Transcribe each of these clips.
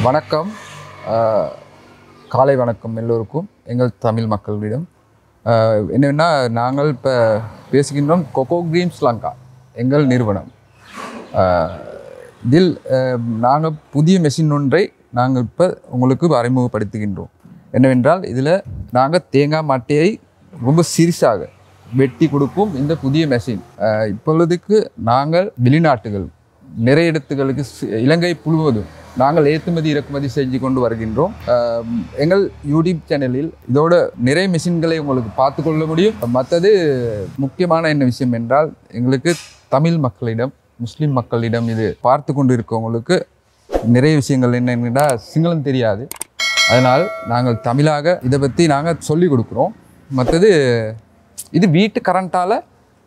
வணக்கம் அஹ், காலை வணக்கம் எல்லோருக்கும் எங்கள் தமிழ் மக்களிடம் அஹ், என்னென்னா நாங்கள் இப்போ பேசுகின்றோம் கொக்கோ கிரீன் ஸ்லங்கா எங்கள் நிறுவனம் அஹ், இதில் நாங்கள் புதிய மெஷின் ஒன்றை நாங்கள் இப்போ உங்களுக்கு அறிமுகப்படுத்துகின்றோம் என்னவென்றால் இதில் நாங்கள் தேங்காய் மட்டையை ரொம்ப சிறிசாக வெட்டி கொடுக்கும் இந்த புதிய மெஷின் அஹ், இப்பொழுதுக்கு நாங்கள் வெளிநாட்டுகள் நிறைய இடத்துகளுக்கு சி- இலங்கை முழுவதும் நாங்கள் ஏற்றுமதி இறக்குமதி செஞ்சு கொண்டு வருகின்றோம் அஹ், எங்கள் யூடியூப் சேனலில் இதோட நிறைய மிஷின்களை உங்களுக்கு பார்த்து கொள்ள முடியும் மற்றது முக்கியமான என்ன விஷயம் என்றால் எங்களுக்கு தமிழ் மக்களிடம் முஸ்லிம் மக்களிடம் இது பார்த்து கொண்டு இருக்கவங்களுக்கு நிறைய விஷயங்கள் என்னென்னா சிங்களம் தெரியாது அதனால் நாங்கள் தமிழாக இதை பற்றி நாங்கள் சொல்லி கொடுக்குறோம் மற்றது இது வீட்டு கரண்ட்டால்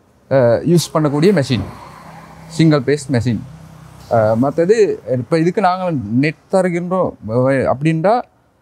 யூஸ் பண்ணக்கூடிய மெஷின் சிங்கிள் பேஸ் மெஷின் மற்றது இப்போ இதுக்கு நாங்கள் நெட் தருகின்றோம் அஹ் அப்படின்றா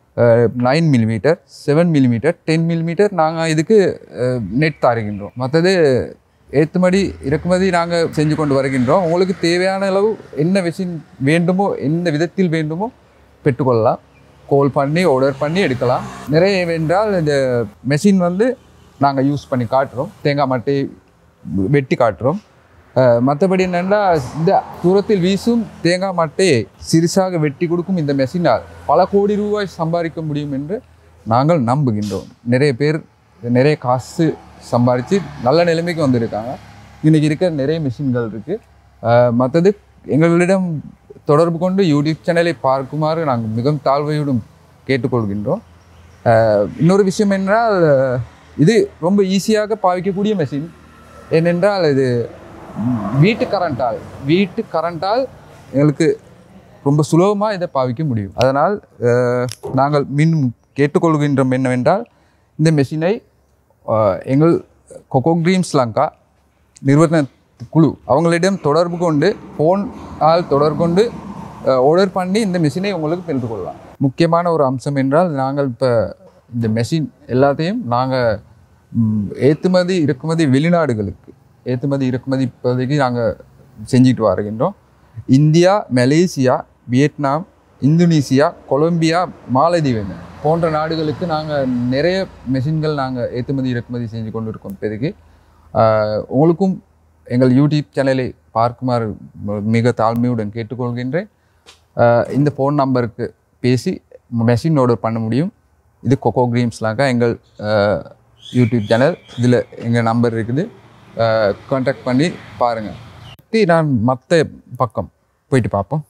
nine millimetre seven millimetre ten millimetre நாங்கள் இதுக்கு நெட் தருகின்றோம் மற்றது ஏற்றுமதி இறக்குமதி நாங்கள் செஞ்சு கொண்டு வருகின்றோம் உங்களுக்கு தேவையான அளவு என்ன மெஷின் வேண்டுமோ எந்த விதத்தில் வேண்டுமோ பெற்றுக்கொள்ளலாம் கோல் பண்ணி ஆர்டர் பண்ணி எடுக்கலாம் நிறைய என்றால் இந்த மெஷின் வந்து நாங்கள் யூஸ் பண்ணி காட்டுறோம் தேங்காய் மட்டை வெட்டி காட்டுறோம் அஹ் மற்றபடி என்னென்னா இந்த தூரத்தில் வீசும் தேங்காய் மட்டையை சிறிசாக வெட்டி கொடுக்கும் இந்த மெஷினால் பல கோடி ரூபாய் சம்பாதிக்க முடியும் என்று நாங்கள் நம்புகின்றோம் நிறைய பேர் நிறைய காசு சம்பாதிச்சு நல்ல நிலைமைக்கு வந்திருக்காங்க இன்றைக்கி இருக்க நிறைய மிஷின்கள் இருக்குது மற்றது எங்களிடம் தொடர்பு கொண்டு யூடியூப் சேனலை பார்க்குமாறு நாங்கள் மிகவும் தாழ்வையுடன் கேட்டுக்கொள்கின்றோம் அஹ் இன்னொரு விஷயம் என்றால் அஹ் இது ரொம்ப ஈஸியாக பாவிக்கக்கூடிய மெஷின் ஏனென்றால் இது ம், வீட்டு கரண்டால் வீட்டு கரண்டால் எங்களுக்கு ரொம்ப சுலபமாக இதை பாவிக்க முடியும் அதனால் அஹ், நாங்கள் மீண்டும் கேட்டுக்கொள்கின்றோம் என்னவென்றால் இந்த மெஷினை அஹ், எங்கள் கொக்கோ கிரீம் ஸ்லங்கா நிறுவன குழு அவங்களிடம் தொடர்பு கொண்டு ஃபோன் ஆல் தொடர்பு கொண்டு ஆர்டர் பண்ணி இந்த மெஷினை உங்களுக்கு பெற்றுக்கொள்ளலாம் முக்கியமான ஒரு அம்சம் என்றால் நாங்கள் இப்போ இந்த மெஷின் எல்லாத்தையும் நாங்கள் ஏற்றுமதி இறக்குமதி வெளிநாடுகளுக்கு ஏற்றுமதி இறக்குமதி இப்போதைக்கு நாங்கள் செஞ்சுட்டு வருகின்றோம் India Malaysia Vietnam Indonesia Colombia மாலத்தீவு போன்ற நாடுகளுக்கு நாங்கள் நிறைய மெஷின்கள் நாங்கள் ஏற்றுமதி இறக்குமதி செஞ்சு கொண்டு இருக்கோம் இப்போதைக்கு ஆஹ் உங்களுக்கும் எங்கள் யூடியூப் சேனலை பார்க்குமாறு ம- மிக தாழ்மையுடன் கேட்டுக்கொள்கின்றேன் ஆஹ் இந்த ஃபோன் நம்பருக்கு பேசி மெஷின் ஆர்டர் பண்ண முடியும் இது கொக்கோ கிரீம்ஸ்லாங்க எங்கள் ஆஹ் யூடியூப் சேனல் இதில் எங்கள் நம்பர் இருக்குது காண்டாக்ட் பண்ணி பாருங்கள் பற்றி நான் மற்ற பக்கம் போயிட்டு பார்ப்போம்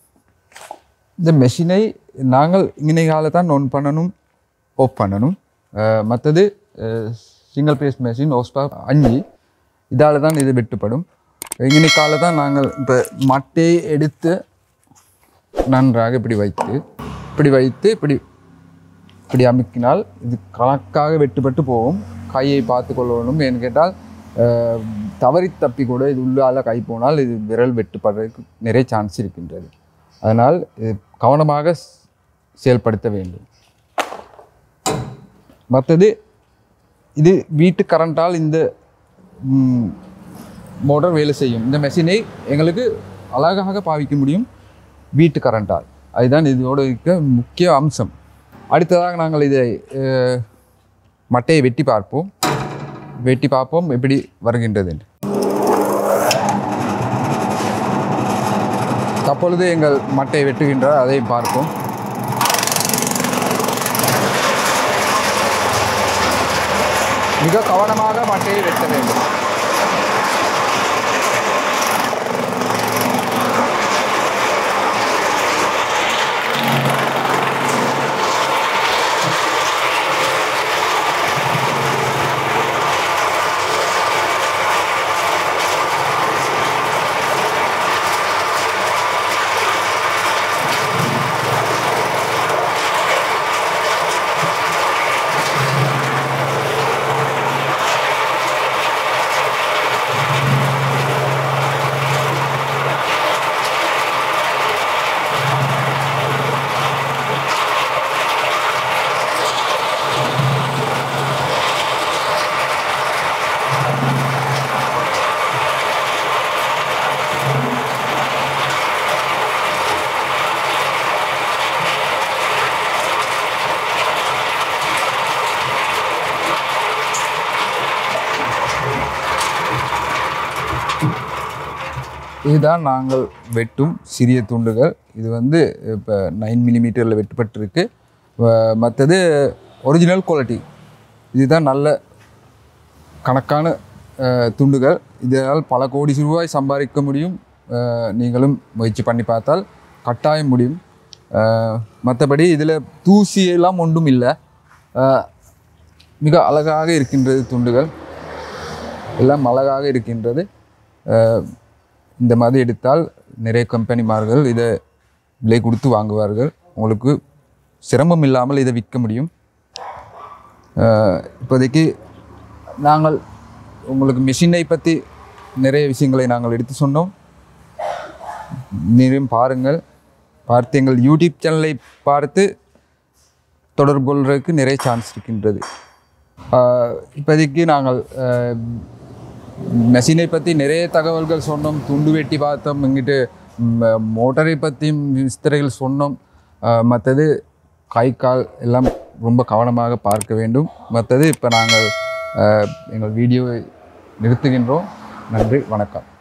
இந்த மெஷினை நாங்கள் இங்கனைக்கால தான் ஆன் பண்ணணும் ஆஃப் பண்ணணும் மற்றது சிங்கிள் பேஸ் மெஷின் ஓஸ்பா அஞ்சு இதால் தான் இது வெட்டுப்படும் இங்கனைக்கால தான் நாங்கள் இப்போ மட்டையை எடுத்து நன்றாக இப்படி வைத்து இப்படி வைத்து இப்படி இப்படி அமுக்கினால் இது கணக்காக வெட்டுப்பட்டு போகும் கையை பார்த்து கொள்ளணும் ஏன்னு கேட்டால் அஹ், தவறி தப்பி கூட இது உள்ளால கை போனால் இது விரல் வெட்டுப்படுறதுக்கு நிறைய சான்ஸ் இருக்கின்றது அதனால் இது கவனமாக ஸ்- செயல்படுத்த வேண்டும் மற்றது இது வீட்டு கரண்டால் இந்த மோட்டார் வேலை செய்யும் இந்த மெஷினை எங்களுக்கு அழகாக பாவிக்க முடியும் வீட்டு கரண்டால் அதுதான் இதோட இருக்க முக்கிய அம்சம் அடுத்ததாக நாங்கள் இதை அஹ், மட்டையை வெட்டி பார்ப்போம் வெட்டி பார்ப்போம் எப்படி வருகின்றது என்று தற்பொழுது எங்கள் மட்டையை வெட்டுகின்றார் அதை பார்ப்போம் மிக கவனமாக மட்டையை வெட்ட வேண்டும் இதுதான் நாங்கள் வெட்டும் சிறிய துண்டுகள் இது வந்து இப்போ நைன் மில்லிமீட்டரில் வெட்டப்பட்டிருக்கு மற்றது ஒரிஜினல் குவாலிட்டி இதுதான் நல்ல கணக்கான அஹ், துண்டுகள் இதனால் பல கோடி ரூபாய் சம்பாதிக்க முடியும் அஹ், நீங்களும் முயற்சி பண்ணி பார்த்தால் கட்டாயம் முடியும் மற்றபடி இதில் தூசி எல்லாம் ஒன்றும் இல்லை அஹ், மிக அழகாக இருக்கின்றது துண்டுகள் எல்லாம் அழகாக இருக்கின்றது அஹ், இந்த மாதிரி எடுத்தால் நிறைய கம்பெனிமார்கள் இதை விலை கொடுத்து வாங்குவார்கள் உங்களுக்கு சிரமம் இல்லாமல் இதை விற்க முடியும் அஹ், இப்போதைக்கு நாங்கள் உங்களுக்கு மிஷினை பற்றி நிறைய விஷயங்களை நாங்கள் எடுத்து சொன்னோம் நீரும் பாருங்கள் பார்த்து எங்கள் யூடியூப் சேனலை பார்த்து தொடர்பு கொள்வதற்கு நிறைய சான்ஸ் இருக்கின்றது ஆஹ் இப்போதைக்கு நாங்கள் மெஷினை பற்றி நிறைய தகவல்கள் சொன்னோம் துண்டு வெட்டி பார்த்தோம் இங்கிட்டு ம், மோட்டரை பற்றியும் விஸ்தரைகள் சொன்னோம் மற்றது கை கால் எல்லாம் ரொம்ப கவனமாக பார்க்க வேண்டும் மற்றது இப்போ நாங்கள் ஆஹ், எங்கள் வீடியோவை நிறுத்துகின்றோம் நன்றி வணக்கம்